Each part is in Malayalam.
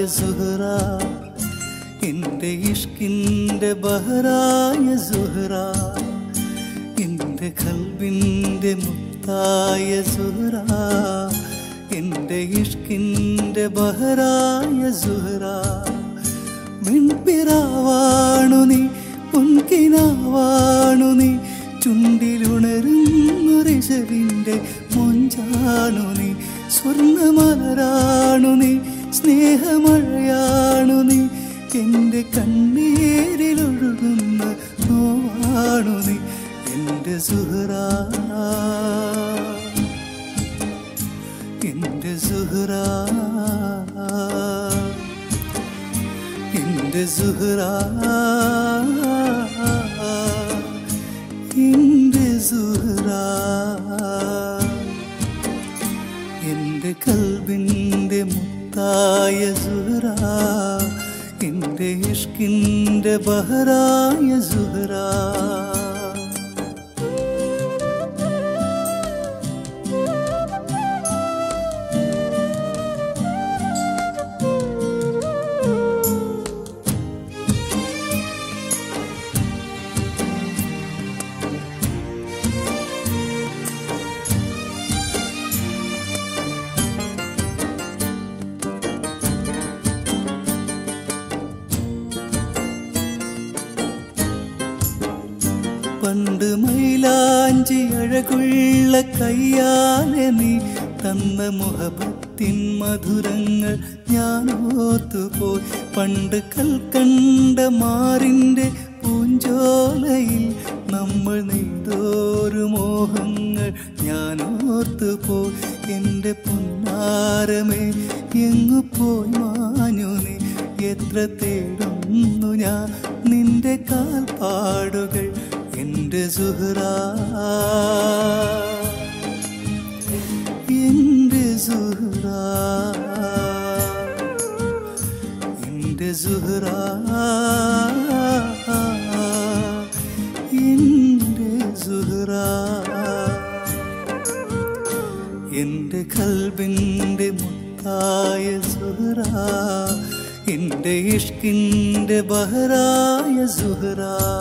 സുഹറ എന്റെ ഇഷ്കിന്റെ ബഹറായ സുഹറ എന്റെ കൽബിന്റെ മുത്തായ സുഹറ എന്റെ ഇഷ്കിന്റെ ബഹറായ സുഹറ വെൺപിറാവാണു നീ പൊൻകിനാവാണു നീ ചുണ്ടിലുണരുന്നൊരിശവിൻ്റെ മൊഞ്ചാണു നീ സ്വർണ്ണമലരാണു നീ സ്നേഹമഴയാണു നീ എൻ്റെ കണ്ണീരിലൊഴുകുന്ന നോവാണു നീ എൻ്റെ സുഹറ എൻ്റെ സുഹറ എൻ്റെ സുഹറ എൻ്റെ സുഹറ എൻ്റെ കൽബിൻ്റെ മുത്തായ സുഹറ എൻ്റെ ഇഷ്കിൻ്റെ ബഹറായ സുഹറ പണ്ട് മൈലാഞ്ചി അഴകുള്ള കയ്യാലെ നീ തന്ന മുഹബത്തിൻ മധുരങ്ങൾ ഞാൻ ഓത്തുപോയി പണ്ട് കൽക്കണ്ട മാറിൻ്റെ പൂഞ്ചോലയിൽ നമ്മൾ നെയ്തോരു മോഹങ്ങൾ ഞാൻ ഓർത്തുപോയി എൻ്റെ പുന്നാരമേ എങ്ങു പോയി മാഞ്ഞു നീ എത്ര തേടുന്നു ഞാൻ നിന്റെ കാൽപ്പാടുകൾ എൻ്റെ സുഹറ എൻ്റെ സുഹറ എൻ്റെ സുഹറ എൻ്റെ സുഹറ എൻ്റെ കൽബിൻ്റെ മുത്തായ സുഹറ എൻ്റെ ഇഷ്കിൻ്റെ ബഹറായ സുഹറ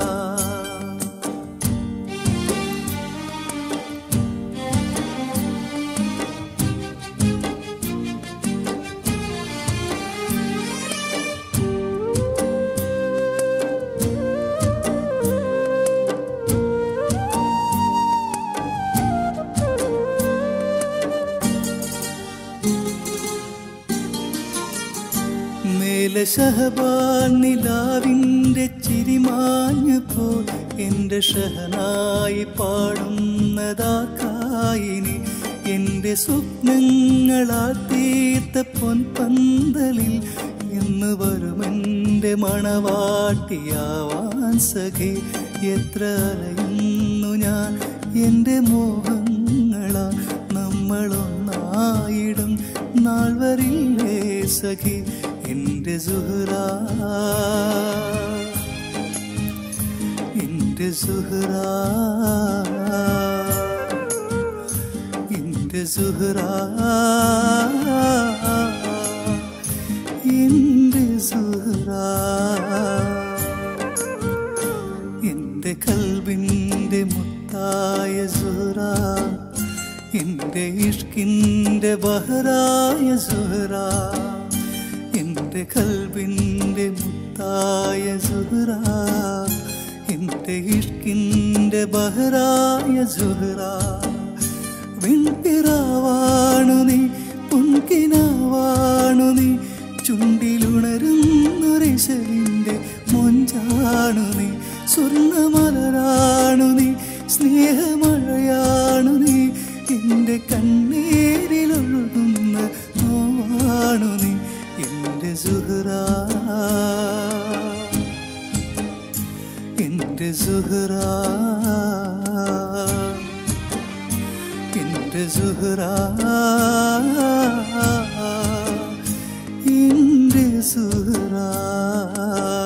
മേലെ ഷഹബാൻ നിലാവിൻ്റെ ചിരിമാഞ്ഞു പോൽ എൻ്റെ ഷഹനായി പാടുന്നതാക്കായിനി എൻ്റെ സ്വപ്നങ്ങളാൽ തീർത്ത പൊൻപന്തലിൽ എന്ന് വരുമെൻ്റെ മണവാട്ടിയാവാൻ സഖി എത്ര അലയുന്നു ഞാൻ എൻ്റെ മോഹങ്ങളാ നമ്മളൊന്നായിടും നാൾ വരില്ലേ സഖി എൻ്റെ സുഹറ എൻ്റെ സുഹറ എൻ്റെ സുഹറ എൻ്റെ സുഹറ എൻ്റെ കൽബിൻ്റെ മുത്തായ സുഹറ എൻ്റെ ഇഷ്കിൻ്റെ ബഹറായ സുഹറ എൻ്റെ കൽബിൻ്റെ മുത്തായ സുഹറ എൻ്റെ ഇഷ്കിൻ്റെ ബഹറായ സുഹറ വെൺപിറാവാണു നീ പൊൻകിനാവാണു നീ ചുണ്ടിലുണരുന്നൊരിശലിൻ്റെ മൊഞ്ചാണു നീ സ്വർണ്ണമലരാണു നീ സ്നേഹമഴയാണു നീ എൻ്റെ കണ്ണീരിലൊഴുകുന്ന നോവാണു നീ എൻ്റെ സുഹറ എൻ്റെ സുഹറ എൻ്റെ സുഹറ എൻ്റെ സുഹറ